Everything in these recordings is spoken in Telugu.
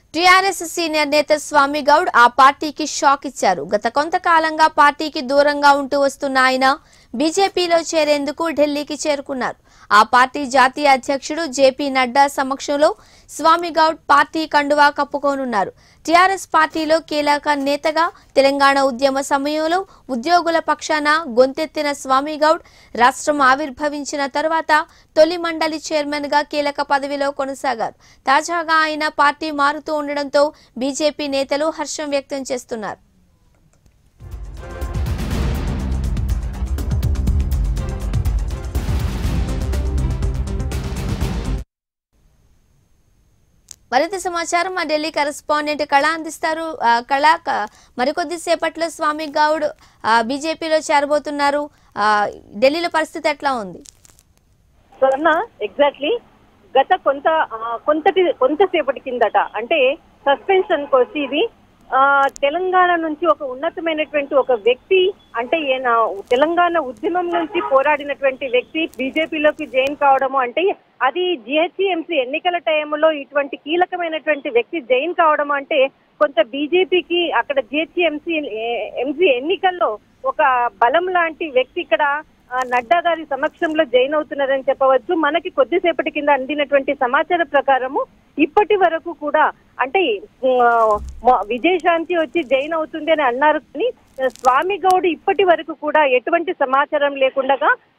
టీఆర్ఎస్ సీనియర్ నేత స్వామి గౌడ్ ఆ పార్టీకి షాక్ ఇచ్చారు గత కొంతకాలంగా పార్టీకి దూరంగా ఉంటూ వస్తున్న ఆయన బీజేపీలో చేరేందుకు ఢిల్లీకి చేరుకున్నారు ఆ పార్టీ జాతీయ అధ్యక్షుడు జేపీ నడ్డా సమక్షంలో స్వామి గౌడ్ పార్టీ కండువా కప్పుకోనున్నారు టీఆర్ఎస్ పార్టీలో కీలక నేతగా తెలంగాణ ఉద్యమ సమయంలో ఉద్యోగుల పక్షాన గొంతెత్తిన స్వామి గౌడ్ రాష్ట్రం ఆవిర్భవించిన తరువాత తొలి మండలి చైర్మన్ గా కీలక పదవిలో కొనసాగారు తాజాగా ఆయన పార్టీ మారుతూ ఉండడంతో బీజేపీ నేతలు హర్షం వ్యక్తం చేస్తున్నారు మరింత సమాచారం మా ఢిల్లీ కరెస్పాండెంట్ కళ అందిస్తారు ఆ, కళ క- మరికొద్ది సేపట్లో స్వామి గౌడ్ ఆ, బీజేపీలో చేరబోతున్నారు ఆ, ఢిల్లీలో పరిస్థితి ఎట్లా ఉంది స్వర్ణ ఎగ్జాక్ట్లీ గత కొంత ఆ, కొంతటి కొంతసేపటి కిందట అంటే సస్పెన్షన్ వచ్చి ఇది ఆ, తెలంగాణ నుంచి ఒక ఉన్నతమైనటువంటి ఒక వ్యక్తి అంటే ఈయన తెలంగాణ ఉద్యమం నుంచి పోరాడినటువంటి వ్యక్తి బీజేపీలోకి జాయిన్ కావడము అంటే అది జిహెచ్ఎంసీ ఎన్నికల టైంలో ఇటువంటి కీలకమైనటువంటి వ్యక్తి జాయిన్ కావడం అంటే కొంత బీజేపీకి అక్కడ జిహెచ్ఎంసీ ఎంసీ ఎన్నికల్లో ఒక బలం లాంటి వ్యక్తి ఇక్కడ ఆ, నడ్డా గారి సమక్షంలో జైన్ అవుతున్నారని చెప్పవచ్చు మనకి కొద్దిసేపటి కింద అందినటువంటి సమాచారం ప్రకారము ఇప్పటి వరకు కూడా అంటే ఆ, మొ- విజయశాంతి వచ్చి జైన్ అవుతుంది అని అన్నారు కానీ స్వామి గౌడ్ ఇప్పటి వరకు కూడా ఎటువంటి సమాచారం లేకుండా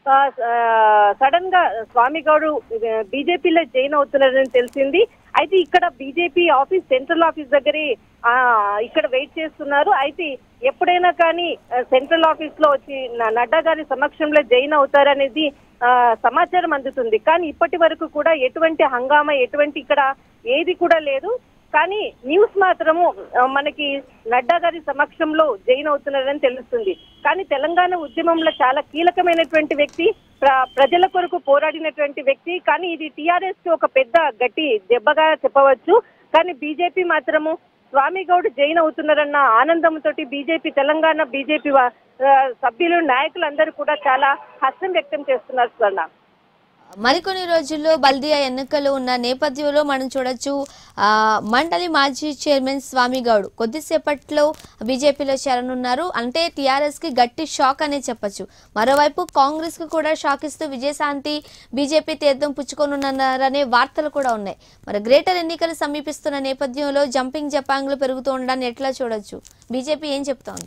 సడన్ గా స్వామి గౌడ్ బీజేపీలో జైన్ అవుతున్నారని తెలిసింది అయితే ఇక్కడ బీజేపీ ఆఫీస్ సెంట్రల్ ఆఫీస్ దగ్గరే ఆ, ఇక్కడ వెయిట్ చేస్తున్నారు అయితే ఎప్పుడైనా కానీ ఆ, సెంట్రల్ ఆఫీస్ లో వచ్చి న- నడ్డా గారి సమక్షంలో జైన్ అవుతారనేది ఆ, సమాచారం అందుతుంది కానీ ఇప్పటి వరకు కూడా ఎటువంటి హంగామా ఎటువంటి ఇక్కడ ఏది కూడా లేదు కానీ న్యూస్ మాత్రము ఆ, మనకి నడ్డా గారి సమక్షంలో జైన్ అవుతున్నారని తెలుస్తుంది కానీ తెలంగాణ ఉద్యమంలో చాలా కీలకమైనటువంటి వ్యక్తి ప్ర- ప్రజల కొరకు పోరాడినటువంటి వ్యక్తి కానీ ఇది టిఆర్ఎస్ కి ఒక పెద్ద గట్టి దెబ్బగా చెప్పవచ్చు కానీ బీజేపీ మాత్రము స్వామి గౌడ్ జైన్ అవుతున్నారన్న ఆనందంతో బీజేపీ తెలంగాణ బీజేపీ వా- ఆ, సభ్యులు నాయకులందరూ కూడా చాలా హర్షం వ్యక్తం చేస్తున్నారు స్వర్ణ మరికొన్ని రోజుల్లో బల్దియా ఎన్నికలు ఉన్న నేపథ్యంలో మనం చూడొచ్చు ఆ, మండలి మాజీ చైర్మన్ స్వామి గౌడ్ కొద్దిసేపట్లో బీజేపీలో చేరనున్నారు అంటే టీఆర్ఎస్ కి గట్టి షాక్ అనే చెప్పొచ్చు మరోవైపు కాంగ్రెస్ కు కూడా షాక్ ఇస్తూ విజయశాంతి బీజేపీ తీర్థం పుచ్చుకోనున్నారనే వార్తలు కూడా ఉన్నాయి మరి గ్రేటర్ ఎన్నికలు సమీపిస్తున్న నేపథ్యంలో జంపింగ్ జపాంగ్లు పెరుగుతూ ఉండడాన్ని ఎట్లా చూడొచ్చు బీజేపీ ఏం చెప్తోంది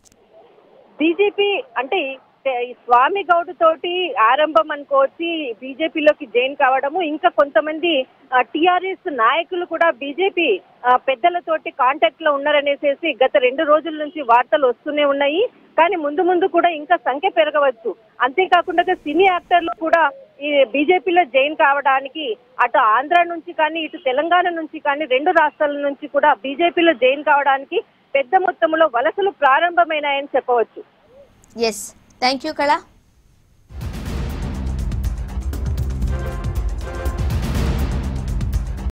బీజేపీ అంటే ఈ- ఈ స్వామి గౌడ్ తోటి ఆరంభం అనుకోవచ్చి బీజేపీలోకి జాయిన్ కావడము ఇంకా కొంతమంది టిఆర్ఎస్ నాయకులు కూడా బీజేపీ పెద్దలతోటి కాంటాక్ట్ లో ఉన్నారనేసేసి గత రెండు రోజుల నుంచి వార్తలు వస్తూనే ఉన్నాయి కానీ ముందు ముందు కూడా ఇంకా సంఖ్య పెరగవచ్చు అంతేకాకుండా సినీ యాక్టర్లు కూడా ఈ బీజేపీలో జాయిన్ కావడానికి అటు ఆంధ్ర నుంచి కానీ ఇటు తెలంగాణ నుంచి కానీ రెండు రాష్ట్రాల నుంచి కూడా బీజేపీలో జాయిన్ కావడానికి పెద్ద మొత్తంలో వలసలు ప్రారంభమైనాయని చెప్పవచ్చు ఎస్ థ్యాంక్ యూ కళ